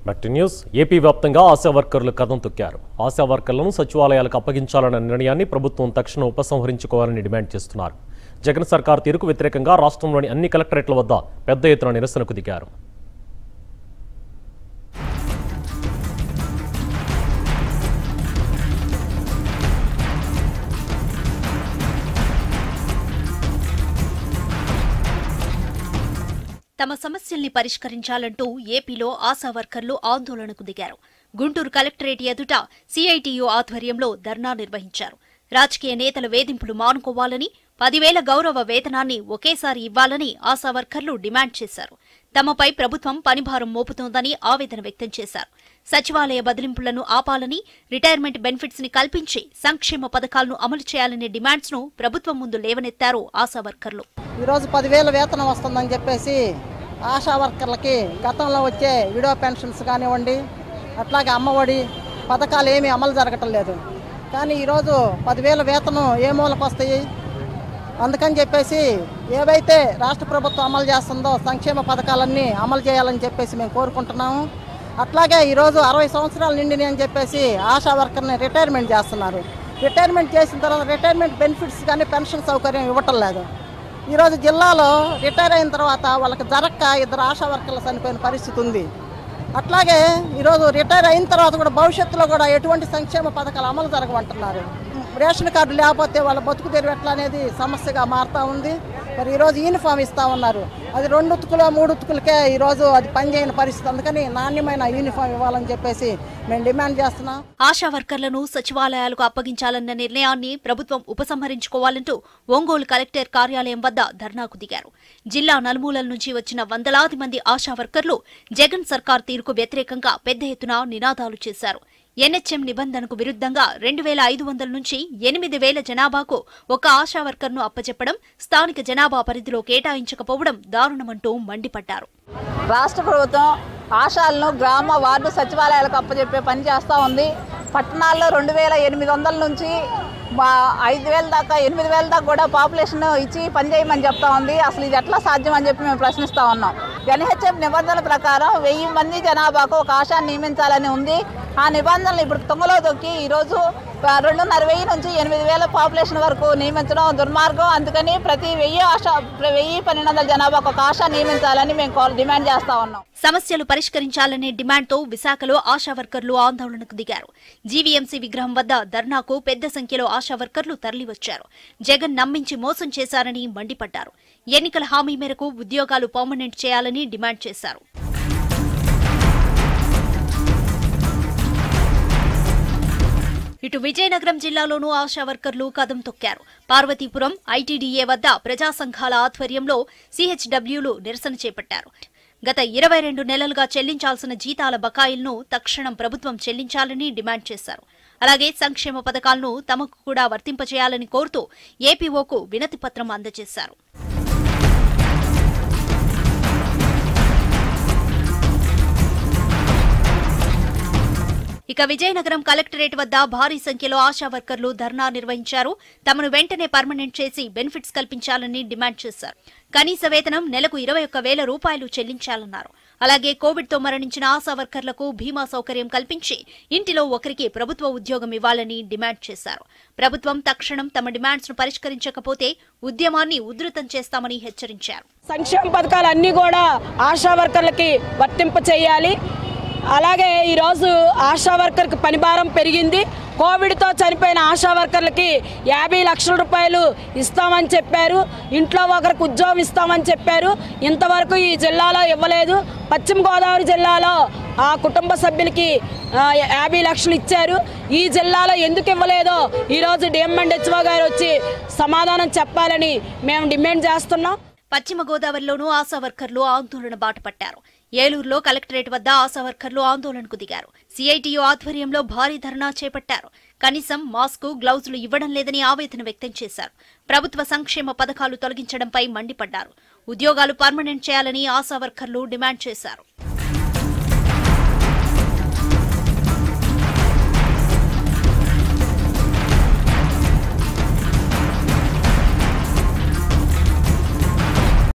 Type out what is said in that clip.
back news AP వ్యాప్తంగా ఆశా వర్కర్లు కథం తొక్కారు ఆశా వర్కర్లను సచివాలయాలకు అప్పగించాలన్న నిర్ణయాన్ని ప్రభుత్వం తక్షణం ఉపసంహరించుకోవాలని డిమాండ్ చేస్తున్నారు జగన్ సర్కార్ తీరుకు వ్యతిరేకంగా రాష్ట్రంలోని అన్ని కలెక్టరేట్ల వద్ద పెద్ద ఎత్తున నిరసనకు దిగారు తమ సమస్యల్ని పరిష్కరించాలంటూ ఏపీలో ఆశా వర్కర్లు ఆందోళనకు దిగారు గుంటూరు కలెక్టరేట్ ఎదుట సిఐటియు ఆధ్వర్యంలో ధర్నా నిర్వహించారు రాజకీయ నేతల వేధింపులు మానుకోవాలని పదివేల గౌరవ వేతనాన్ని ఒకేసారి ఇవ్వాలని ఆశా వర్కర్లు డిమాండ్ చేశారు తమపై ప్రభుత్వం పనిభారం మోపుతోందని ఆవేదన వ్యక్తం చేశారు సచివాలయ బదిలింపులను ఆపాలని రిటైర్మెంట్ బెనిఫిట్స్ ని కల్పించి సంక్షేమ పథకాలను అమలు చేయాలనే డిమాండ్స్ ను ప్రభుత్వం ముందు లేవనెత్తారు ఆశా వర్కర్లు ఈరోజు పదివేల వేతనం వస్తుందని చెప్పేసి ఆశా వర్కర్లకి గతంలో వచ్చే విడో పెన్షన్స్ కానివ్వండి అట్లాగే అమ్మఒడి పథకాలు ఏమీ అమలు జరగటం లేదు కానీ ఈరోజు పదివేల వేతనం ఏ మూలకు వస్తాయి అందుకని చెప్పేసి ఏవైతే రాష్ట్ర ప్రభుత్వం అమలు చేస్తుందో సంక్షేమ పథకాలన్నీ అమలు చేయాలని చెప్పేసి మేము కోరుకుంటున్నాము అట్లాగే ఈరోజు అరవై సంవత్సరాలు నిండిని అని చెప్పేసి ఆశా వర్కర్ని రిటైర్మెంట్ చేస్తున్నారు రిటైర్మెంట్ చేసిన తర్వాత రిటైర్మెంట్ బెనిఫిట్స్ కానీ పెన్షన్ సౌకర్యం ఇవ్వటం లేదు ఈరోజు జిల్లాలో రిటైర్ అయిన తర్వాత వాళ్ళకి జరక్క ఇద్దరు ఆశా వర్కర్లు చనిపోయిన పరిస్థితి ఉంది అట్లాగే ఈరోజు రిటైర్ అయిన తర్వాత కూడా భవిష్యత్తులో కూడా ఎటువంటి సంక్షేమ పథకాలు అమలు జరగమంటున్నారు రేషన్ కార్డు లేకపోతే వాళ్ళ బతుకు తెరువు ఎట్లా అనేది సమస్యగా మారుతూ ఉంది మరి ఈరోజు యూనిఫామ్ ఇస్తా ఉన్నారు అది రెండు ఉతుకులు మూడు ఉతుకులకే ఈరోజు అది పనిచేయని పరిస్థితి అందుకని నాణ్యమైన యూనిఫామ్ ఇవ్వాలని చెప్పేసి మేము డిమాండ్ చేస్తున్నాం ఆశా వర్కర్లను సచివాలయాలకు అప్పగించాలన్న నిర్ణయాన్ని ప్రభుత్వం ఉపసంహరించుకోవాలంటూ ఒంగోలు కలెక్టర్ కార్యాలయం వద్ద ధర్నాకు దిగారు జిల్లా నలుమూలల నుంచి వచ్చిన వందలాది మంది ఆశా వర్కర్లు జగన్ సర్కార్ తీరుకు వ్యతిరేకంగా పెద్ద ఎత్తున నినాదాలు చేశారు ఎన్హెచ్ఎం నిబంధనకు విరుద్ధంగా రెండు వేల ఐదు వందల నుంచి ఎనిమిది వేల జనాభాకు ఒక ఆశా వర్కర్ను అప్పచెప్పడం స్థానిక జనాభా పరిధిలో కేటాయించకపోవడం దారుణమంటూ మండిపడ్డారు రాష్ట్ర ప్రభుత్వం ఆశాలను గ్రామ వార్డు సచివాలయాలకు అప్పచెప్పే పని చేస్తూ ఉంది పట్టణాల్లో రెండు వేల ఎనిమిది వందల నుంచి మా ఐదు వేల దాకా ఎనిమిది వేల దాకా కూడా పాపులేషన్ ఇచ్చి పని చేయమని చెప్తా ఉంది అసలు ఇది ఎట్లా సాధ్యం అని చెప్పి మేము ప్రశ్నిస్తూ ఉన్నాం ఎన్హెచ్ఎం నిబంధనల ప్రకారం వెయ్యి మంది జనాభాకు ఒక ఆశాన్ని నియమించాలని ఉంది ఆ నిబంధనలు ఇప్పుడు తుంగలో తొక్కి ఈరోజు ఆ, రెండున్నర వెయ్యి నుంచి ఎనిమిది వేల పాపులేషన్ వరకు నియమించడం దుర్మార్గం అందుకని ప్రతి వెయ్యి ఆశ వెయ్యి పన్నెండు వందల జనాభాకు ఒక ఆశ నియమించాలని మేము కాల్- డిమాండ్ చేస్తా ఉన్నాం సమస్యలు పరిష్కరించాలనే డిమాండ్తో విశాఖలో ఆశా వర్కర్లు ఆందోళనకు దిగారు జీవీఎంసీ విగ్రహం వద్ద ధర్నాకు పెద్ద సంఖ్యలో ఆశా వర్కర్లు తరలివచ్చారు జగన్ నమ్మించి మోసం చేశారని మండిపడ్డారు ఎన్నికల హామీ మేరకు ఉద్యోగాలు పర్మనెంట్ చేయాలని డిమాండ్ చేశారు ఇటు విజయనగరం జిల్లాలోనూ ఆశా వర్కర్లు కదం తొక్కారు పార్వతీపురం ఐటీడీఏ వద్ద ప్రజా సంఘాల ఆధ్వర్యంలో సిహెచ్డబ్ల్యూలు నిరసన చేపట్టారు గత ఇరవై రెండు నెలలుగా చెల్లించాల్సిన జీతాల బకాయిలను తక్షణం ప్రభుత్వం చెల్లించాలని డిమాండ్ చేశారు అలాగే సంక్షేమ పథకాలను తమకు కూడా వర్తింపచేయాలని కోరుతూ ఏపీఓకు వినతి పత్రం అందజేశారు ఇక విజయనగరం కలెక్టరేట్ వద్ద భారీ సంఖ్యలో ఆశా వర్కర్లు ధర్నా నిర్వహించారు తమను వెంటనే పర్మనెంట్ చేసి బెనిఫిట్స్ కల్పించాలని డిమాండ్ చేశారు కనీస వేతనం నెలకు ఇరవై ఒక్క వేల రూపాయలు చెల్లించాలన్నారు అలాగే కోవిడ్ తో మరణించిన ఆశా వర్కర్లకు బీమా సౌకర్యం కల్పించి ఇంటిలో ఒకరికి ప్రభుత్వ ఉద్యోగం ఇవ్వాలని డిమాండ్ చేశారు ప్రభుత్వం తక్షణం తమ డిమాండ్స్ ను పరిష్కరించకపోతే ఉద్యమాన్ని ఉధృతం చేస్తామని హెచ్చరించారు సంక్షేమ పథకాలు అన్నీ కూడా ఆశా వర్కర్లకి వర్తింప చేయాలి అలాగే ఈరోజు ఆశా వర్కర్కి పనిభారం పెరిగింది కోవిడ్తో చనిపోయిన ఆశా వర్కర్లకి యాభై లక్షల రూపాయలు ఇస్తామని చెప్పారు ఇంట్లో ఒకరికి ఉద్యోగం ఇస్తామని చెప్పారు ఇంతవరకు ఈ జిల్లాలో ఇవ్వలేదు పశ్చిమ గోదావరి జిల్లాలో ఆ కుటుంబ సభ్యులకి ఆ, యాభై లక్షలు ఇచ్చారు ఈ జిల్లాలో ఎందుకు ఇవ్వలేదో ఈరోజు డిఎంఎండ్హెచ్ఓ గారు వచ్చి సమాధానం చెప్పాలని మేము డిమాండ్ చేస్తున్నాం పశ్చిమ గోదావరిలోనూ ఆశా వర్కర్లు ఆందోళన బాట పట్టారు ఏలూరులో కలెక్టరేట్ వద్ద ఆశా వర్కర్లు ఆందోళనకు దిగారు సిఐటియు ఆధ్వర్యంలో భారీ ధర్నా చేపట్టారు కనీసం మాస్కు గ్లౌజులు ఇవ్వడం లేదని ఆవేదన వ్యక్తం చేశారు ప్రభుత్వ సంక్షేమ పథకాలు తొలగించడంపై మండిపడ్డారు ఉద్యోగాలు పర్మనెంట్ చేయాలని ఆశా వర్కర్లు డిమాండ్ చేశారు